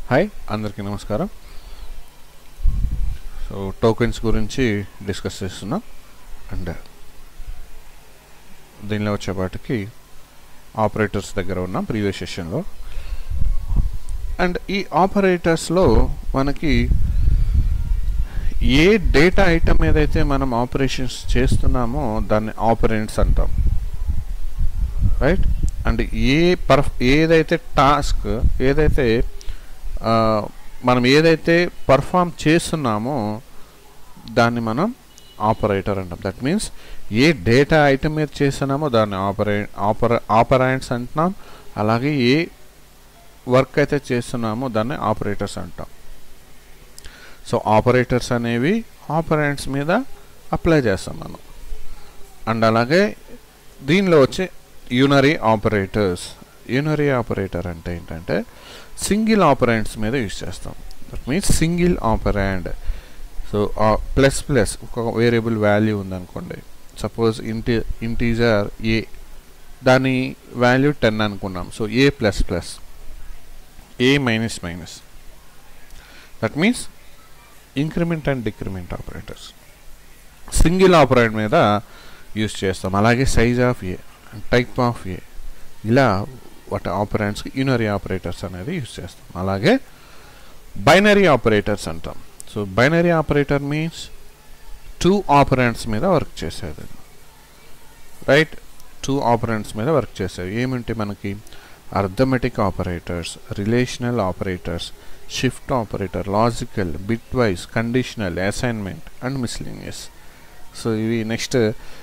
hi అందరికీ నమస్కారం so tokens గురించి డిస్కస్ చేస్తున్నాం అండ్ దీనిలో వచ్చేపాటికి ఆపరేటర్స్ దగ్గర ఉన్నాం ప్రీవియస్ సెషన్లో అండ్ ఈ ఆపరేటర్స్లో మనకి ఏ డేటా ఐటమ్ ఏదైతే మనం ఆపరేషన్స్ చేస్తున్నామో దాన్ని ఆపరెంట్స్ అంటాం రైట్ అండ్ ఏ పర్ఫ్ ఏదైతే టాస్క్ ఏదైతే ఆ, మనం ఏదైతే పర్ఫామ్ చేస్తున్నామో దాన్ని మనం ఆపరేటర్ అంటాం దట్ మీన్స్ ఏ డేటా ఐటమ్ మీద చేస్తున్నామో దాన్ని ఆపరే ఆపర ఆపరాయింట్స్ అంటున్నాం అలాగే ఏ వర్క్ అయితే చేస్తున్నామో దాన్ని ఆపరేటర్స్ అంటాం సో ఆపరేటర్స్ అనేవి ఆపరెంట్స్ మీద అప్లై చేస్తాం మనం అండ్ అలాగే దీనిలో వచ్చే యూనరీ ఆపరేటర్స్ యూనరీ ఆపరేటర్ అంటే ఏంటంటే సింగిల్ ఆపరెంట్స్ మీద యూజ్ చేస్తాం that means single operand so plus plus ఒక వేరియబుల్ వాల్యూ ఉందనుకోండి సపోజ్ ఇంటి ఇంటీజర్ ఏ దాని వాల్యూ టెన్ అనుకున్నాం so a plus plus a minus minus that means increment and decrement operators single operand మీద use చేస్తాం అలాగే size of a type of a ఇలా వాటి ఆపరెంట్స్కి యూనరీ ఆపరేటర్స్ అనేది యూస్ చేస్తాం అలాగే బైనరీ ఆపరేటర్స్ అంటాం so binary operator means two operands మీద వర్క్ చేసేది రైట్ టూ ఆపరెంట్స్ మీద వర్క్ చేసేవి ఏమిటి మనకి arithmetic operators relational operators shift operator logical bitwise conditional assignment and miscellaneous so ఇవి నెక్స్ట్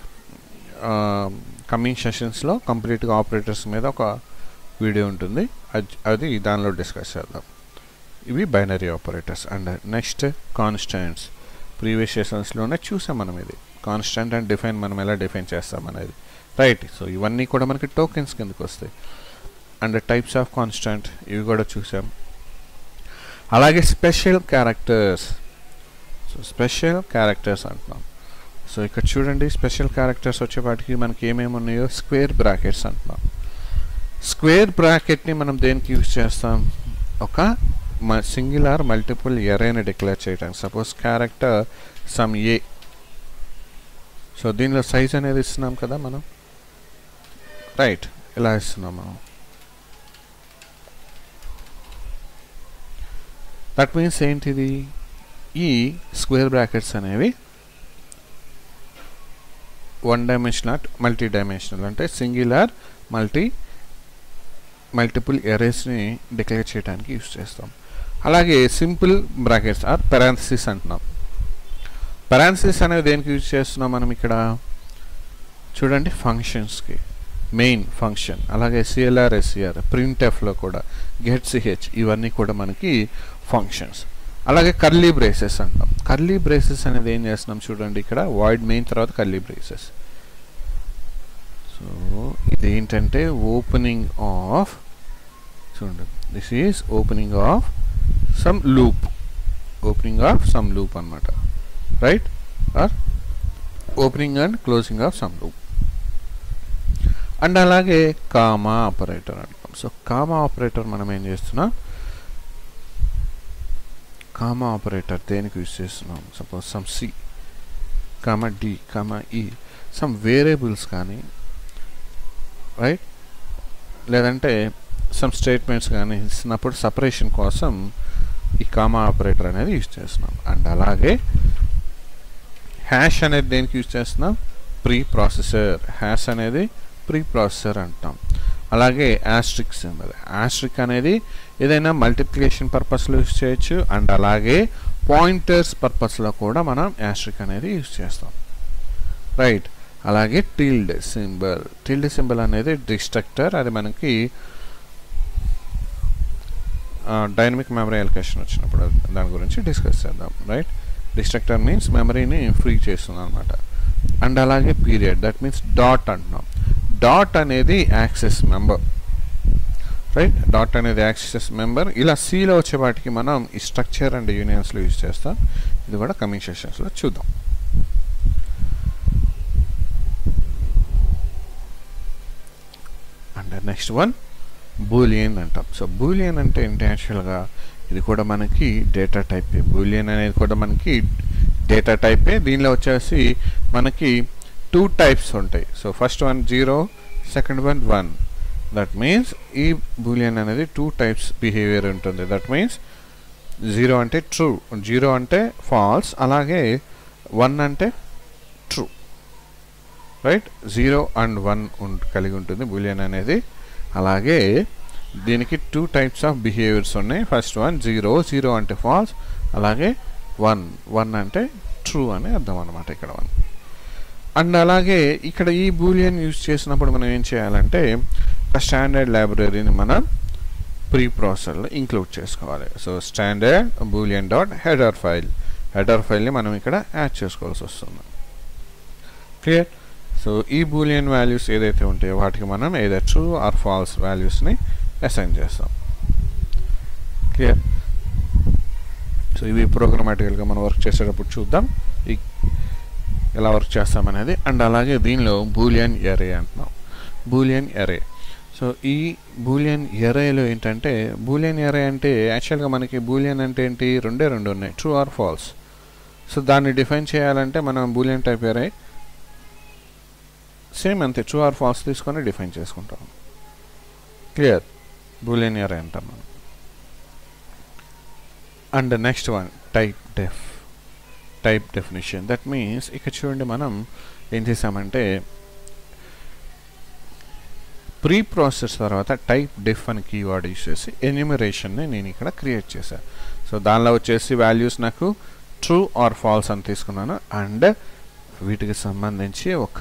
కమింగ్ సెషన్స్లో కంప్లీట్గా ఆపరేటర్స్ మీద ఒక వీడియో ఉంటుంది అది అది దానిలో డిస్కస్ చేద్దాం ఇవి binary operators and next constants previous సెషన్స్లోనే చూసాం మనం ఇది కాన్స్టెంట్ అండ్ డిఫైన్ మనం ఎలా డిఫైన్ చేస్తాం అనేది రైట్ సో ఇవన్నీ కూడా మనకి టోకెన్స్ కిందకి వస్తాయి అండ్ టైప్స్ ఆఫ్ కాన్స్టెంట్ ఇవి కూడా చూసాం అలాగే special characters so special characters అంటున్నాం సో ఇక్కడ చూడండి స్పెషల్ క్యారెక్టర్స్ వచ్చేపాటికి మనకి ఏమేమి ఉన్నాయో స్క్వేర్ బ్రాకెట్స్ అంటున్నాం స్క్వేర్ బ్రాకెట్ని మనం దేనికి యూజ్ చేస్తాం ఒక సింగిల్ మల్టిపుల్ ఎరైని డిక్లేర్ చేయడానికి suppose character some a so దీనిలో సైజ్ అనేది ఇస్తున్నాం కదా మనం రైట్ ఇలా ఇస్తున్నాం మనం దట్ మీన్స్ ఏంటిది ఈ స్క్వేర్ బ్రాకెట్స్ అనేవి వన్ డైమెన్షనల్ మల్టీ డైమెన్షనల్ అంటే సింగిలర్ మల్టీ మల్టిపుల్ ఎరేస్ని డిక్లేర్ చేయడానికి యూస్ చేస్తాం అలాగే సింపుల్ బ్రాకెట్స్ ఆర్ పెరాన్సిస్ అంటున్నాం పెరాన్సిస్ అనేది దేనికి యూజ్ చేస్తున్నాం మనం ఇక్కడ చూడండి ఫంక్షన్స్కి మెయిన్ ఫంక్షన్ అలాగే సిఎల్ఆర్ ఎస్సిఆర్ ప్రింట్ ఎఫ్లో కూడా గెట్ సిహెచ్ ఇవన్నీ కూడా మనకి ఫంక్షన్స్ అలాగే కర్లీ బ్రేసెస్ అంటాం కర్లీ బ్రేసెస్ అనేది ఏం చేస్తున్నాం చూడండి ఇక్కడ వాయిడ్ మెయిన్ తర్వాత కర్లీ బ్రేసెస్ సో ఇది ఏంటంటే ఓపెనింగ్ ఆఫ్ చూడండి this is opening of some loop opening of some loop అనమాట right or opening and closing of some loop and అలాగే కామా ఆపరేటర్ అంటాం సో కామా ఆపరేటర్ మనం ఏం చేస్తున్నాం కామా ఆపరేటర్ దేనికి యూజ్ చేస్తున్నాం suppose some C comma D comma ఈ some variables కానీ రైట్ లేదంటే సమ్ స్టేట్మెంట్స్ కానీ ఇచ్చినప్పుడు సపరేషన్ కోసం ఈ కామా ఆపరేటర్ అనేది యూజ్ చేస్తున్నాం అండ్ అలాగే హ్యాష్ అనేది దేనికి యూజ్ చేస్తున్నాం ప్రీ ప్రాసెసర్ హ్యాష్ అనేది ప్రీ ప్రాసెసర్ అంటాం అలాగే యాస్ట్రిక్ సింబల్ యాస్ట్రిక్ అనేది ఏదైనా మల్టిప్లికేషన్ పర్పస్లో యూజ్ చేయొచ్చు అండ్ అలాగే పాయింటర్స్ పర్పస్లో కూడా మనం యాస్ట్రిక్ అనేది యూజ్ చేస్తాం రైట్ అలాగే టిల్డ్ సింబల్ టిల్డ్ సింబల్ అనేది డిస్ట్రక్టర్ అది మనకి డైనమిక్ మెమరీ అలొకేషన్ వచ్చినప్పుడు దాని గురించి డిస్కస్ చేద్దాం రైట్ డిస్ట్రక్టర్ మీన్స్ మెమరీని ఫ్రీ చేస్తుంది అనమాట అండ్ అలాగే పీరియడ్ దట్ మీన్స్ డాట్ అంటున్నాం డాట్ అనేది యాక్సెస్ మెంబర్ రైట్ డాట్ అనేది యాక్సెస్ మెంబర్ ఇలా సీలో వచ్చే వాటికి మనం ఈ స్ట్రక్చర్ అండ్ యూనియన్స్లో యూజ్ చేస్తాం ఇది కూడా కమింగ్ సెషన్స్లో చూద్దాం అండ్ నెక్స్ట్ వన్ బూలియన్ అంటాం సో బూలియన్ అంటే ఏంటి యాక్చువల్గా ఇది కూడా మనకి డేటా టైపే బూలియన్ అనేది కూడా మనకి డేటా టైపే దీనిలో వచ్చేసి మనకి టూ టైప్స్ ఉంటాయి so first one zero second one one that means ఈ బూలియన్ అనేది టూ టైప్స్ బిహేవియర్ ఉంటుంది దట్ మీన్స్ జీరో అంటే ట్రూ జీరో అంటే ఫాల్స్ అలాగే వన్ అంటే true right zero and one కలిగి ఉంటుంది బూలియన్ అనేది అలాగే దీనికి టూ టైప్స్ ఆఫ్ బిహేవియర్స్ ఉన్నాయి ఫస్ట్ వన్ జీరో జీరో అంటే ఫాల్స్ అలాగే వన్ వన్ అంటే ట్రూ అని అర్థం అనమాట ఇక్కడ వన్ అండ్ అలాగే ఇక్కడ ఈ బూలియన్ యూజ్ చేసినప్పుడు మనం ఏం చేయాలంటే ఒక స్టాండర్డ్ లైబ్రరీని మనం ప్రీ ప్రాసెసర్లో ఇంక్లూడ్ చేసుకోవాలి so standard boolean dot header file header ఫైల్ని మనం ఇక్కడ యాడ్ చేసుకోవాల్సి వస్తుంది క్లియర్ సో ఈ బూలియన్ వాల్యూస్ ఏదైతే ఉంటాయో వాటికి మనం ఏదో ట్రూ ఆర్ ఫాల్స్ వాల్యూస్ని అసైన్ చేస్తాం క్లియర్ సో ఇవి ప్రోగ్రామాటికల్గా మనం వర్క్ చేసేటప్పుడు చూద్దాం ఈ ఎలా వర్క్ చేస్తామనేది అండ్ అలాగే దీనిలో బూలియన్ ఎరే అంటున్నాం బూలియన్ ఎరే సో ఈ బూలియన్ ఎరేలో ఏంటంటే బూలియన్ ఎరే అంటే యాక్చువల్గా మనకి బూలియన్ అంటే ఏంటి రెండే రెండు ఉన్నాయి ట్రూ ఆర్ ఫాల్స్ సో దాన్ని డిఫైన్ చేయాలంటే మనం బూలియన్ టైప్ ఎరే సేమ్ అంతే ట్రూ ఆర్ ఫాల్స్ తీసుకొని డిఫైన్ చేసుకుంటాం క్లియర్ బూలియన్ ఎరే అంటాం మనం and next one typedef type definition that means ఇక్కడ చూడండి మనం ఏం చేసామంటే ప్రీ ప్రాసెస్ తర్వాత టైప్ డెఫ్ అని కీవర్డ్ యూస్ చేసి ఎన్యూమరేషన్ని నేను ఇక్కడ క్రియేట్ చేశాను సో దానిలో వచ్చేసి వాల్యూస్ నాకు ట్రూ ఆర్ ఫాల్స్ అని తీసుకున్నాను అండ్ వీటికి సంబంధించి ఒక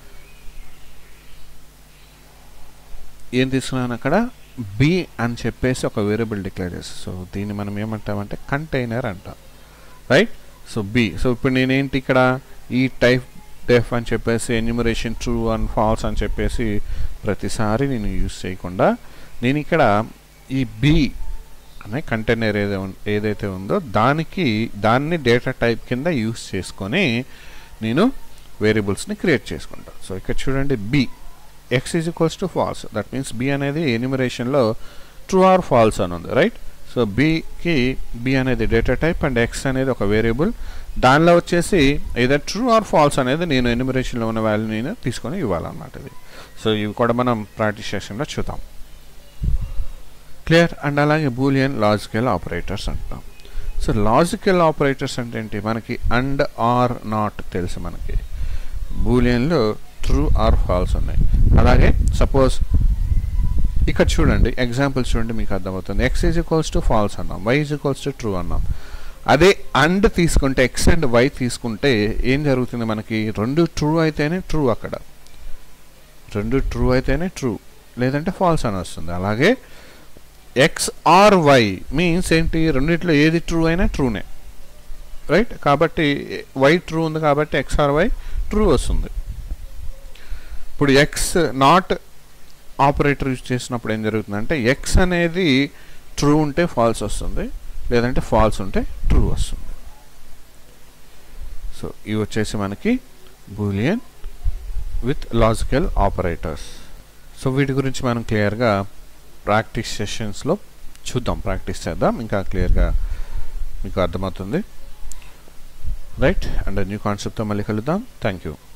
ఏం తీసుకున్నాను అక్కడ బి అని చెప్పేసి ఒక వేరియబుల్ డిక్లేర్ చేస్తాను సో దీన్ని మనం ఏమంటామంటే కంటైనర్ అంటాం రైట్ సో బి సో ఇప్పుడు నేనేంటి ఇక్కడ ఈ టైప్ డెఫ్ అని చెప్పేసి ఎన్యూమరేషన్ ట్రూ అండ్ ఫాల్స్ అని చెప్పేసి ప్రతిసారి నేను యూజ్ చేయకుండా నేను ఇక్కడ ఈ బి అనే కంటైనర్ ఏదో ఏదైతే ఉందో దానికి దాన్ని డేటా టైప్ కింద యూజ్ చేసుకొని నేను వేరియబుల్స్ని క్రియేట్ చేసుకుంటాను సో ఇక్కడ చూడండి B X is equals to false that means B అనేది ఎన్యూమరేషన్లో ట్రూ ఆర్ ఫాల్స్ అని ఉంది రైట్ సో బికి బి అనేది డేటా టైప్ అండ్ ఎక్స్ అనేది ఒక వేరియబుల్ దానిలో వచ్చేసి ఏదో ట్రూ ఆర్ ఫాల్స్ అనేది నేను ఎన్యూమరేషన్లో ఉన్న వాల్యూ నేను తీసుకొని ఇవ్వాలన్నమాట ఇది సో ఇవి కూడా మనం ప్రాక్టీస్ సెషన్లో చూద్దాం క్లియర్ అండ్ అలాగే బూలియన్ లాజికల్ ఆపరేటర్స్ అంటాం సో లాజికల్ ఆపరేటర్స్ అంటే ఏంటి మనకి అండ్ ఆర్ నాట్ తెలుసు మనకి బూలియన్లో ట్రూ ఆర్ ఫాల్స్ ఉన్నాయి అలాగే సపోజ్ ఇక్కడ చూడండి ఎగ్జాంపుల్ చూడండి మీకు అర్థమవుతుంది X is equals to false అన్నాం Y is equals to true అన్నాం అదే అండ్ తీసుకుంటే ఎక్స్ అండ్ వై తీసుకుంటే ఏం జరుగుతుంది మనకి రెండు ట్రూ అయితేనే ట్రూ అక్కడ రెండు ట్రూ అయితేనే ట్రూ లేదంటే ఫాల్స్ అని వస్తుంది అలాగే ఎక్స్ ఆర్ వై మీన్స్ ఏంటి రెండిట్లో ఏది ట్రూ అయినా ట్రూనే రైట్ కాబట్టి వై ట్రూ ఉంది కాబట్టి ఎక్స్ ఆర్ వై ట్రూ వస్తుంది ఇప్పుడు ఎక్స్ నాట్ ఆపరేటర్ యూజ్ చేసినప్పుడు ఏం జరుగుతుందంటే ఎక్స్ అనేది ట్రూ ఉంటే ఫాల్స్ వస్తుంది లేదంటే ఫాల్స్ ఉంటే ట్రూ వస్తుంది సో ఇవి వచ్చేసి మనకి boolean with logical operators so వీటి గురించి మనం క్లియర్గా ప్రాక్టీస్ సెషన్స్లో చూద్దాం ప్రాక్టీస్ చేద్దాం ఇంకా క్లియర్గా మీకు అర్థమవుతుంది రైట్ అండ్ న్యూ కాన్సెప్ట్తో మళ్ళీ కలుద్దాం థ్యాంక్ యూ